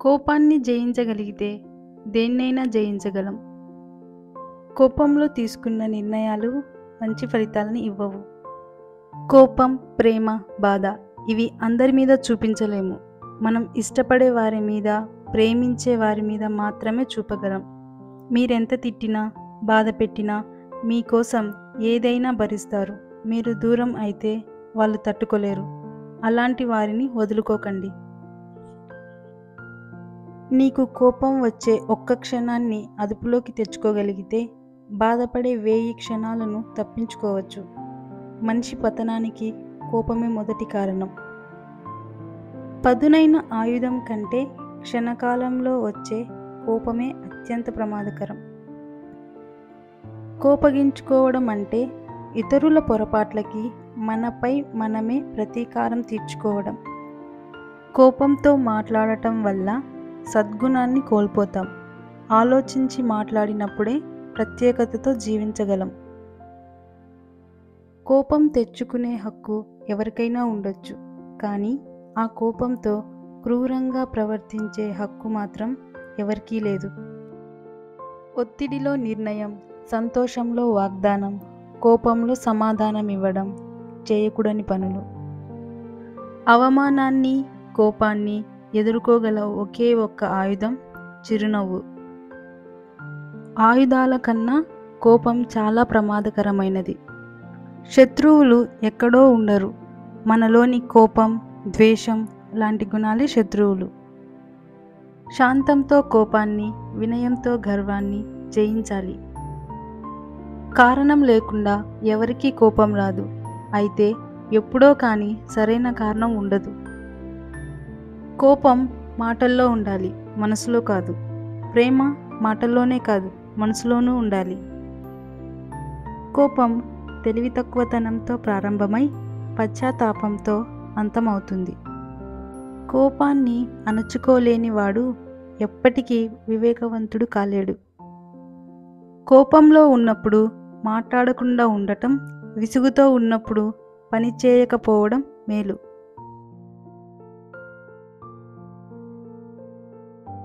కోపాన్ని జయించగలిగితే దేన్నైనా జయించగలం కోపంలో తీసుకున్న నిర్ణయాలు మంచి ఫలితాలని ఇవ్వవు కోపం ప్రేమ బాధ ఇవి అందరి మీద చూపించలేము మనం ఇష్టపడే వారి మీద ప్రేమించే వారి మీద మాత్రమే చూపగలం మీరెంత తిట్టినా బాధ పెట్టినా మీకోసం ఏదైనా భరిస్తారు మీరు దూరం అయితే వాళ్ళు తట్టుకోలేరు అలాంటి వారిని వదులుకోకండి నీకు కోపం వచ్చే ఒక్క క్షణాన్ని అదుపులోకి తెచ్చుకోగలిగితే బాధపడే వేయి క్షణాలను తప్పించుకోవచ్చు మనిషి పతనానికి కోపమే మొదటి కారణం పదునైన ఆయుధం కంటే క్షణకాలంలో వచ్చే కోపమే అత్యంత ప్రమాదకరం కోపగించుకోవడం అంటే ఇతరుల పొరపాట్లకి మనపై మనమే ప్రతీకారం తీర్చుకోవడం కోపంతో మాట్లాడటం వల్ల సద్గుణాన్ని కోల్పోతాం ఆలోచించి మాట్లాడినప్పుడే ప్రత్యేకతతో జీవించగలం కోపం తెచ్చుకునే హక్కు ఎవరికైనా ఉండొచ్చు కానీ ఆ కోపంతో క్రూరంగా ప్రవర్తించే హక్కు మాత్రం ఎవరికీ లేదు ఒత్తిడిలో నిర్ణయం సంతోషంలో వాగ్దానం కోపంలో సమాధానం ఇవ్వడం చేయకూడని పనులు అవమానాన్ని కోపాన్ని ఎదుర్కోగల ఒకే ఒక్క ఆయుధం చిరునవ్వు ఆయుధాల కన్నా కోపం చాలా ప్రమాదకరమైనది శత్రువులు ఎక్కడో ఉండరు మనలోని కోపం ద్వేషం లాంటి గుణాలే శత్రువులు శాంతంతో కోపాన్ని వినయంతో గర్వాన్ని జయించాలి కారణం లేకుండా ఎవరికీ కోపం రాదు అయితే ఎప్పుడో కానీ సరైన కారణం ఉండదు కోపం మాటల్లో ఉండాలి మనసులో కాదు ప్రేమ మాటల్లోనే కాదు మనసులోనూ ఉండాలి కోపం తెలివి తక్కువతనంతో ప్రారంభమై పశ్చాత్తాపంతో అంతమవుతుంది కోపాన్ని అణచుకోలేని వాడు ఎప్పటికీ వివేకవంతుడు కాలేడు కోపంలో ఉన్నప్పుడు మాట్లాడకుండా ఉండటం విసుగుతో ఉన్నప్పుడు పని చేయకపోవడం మేలు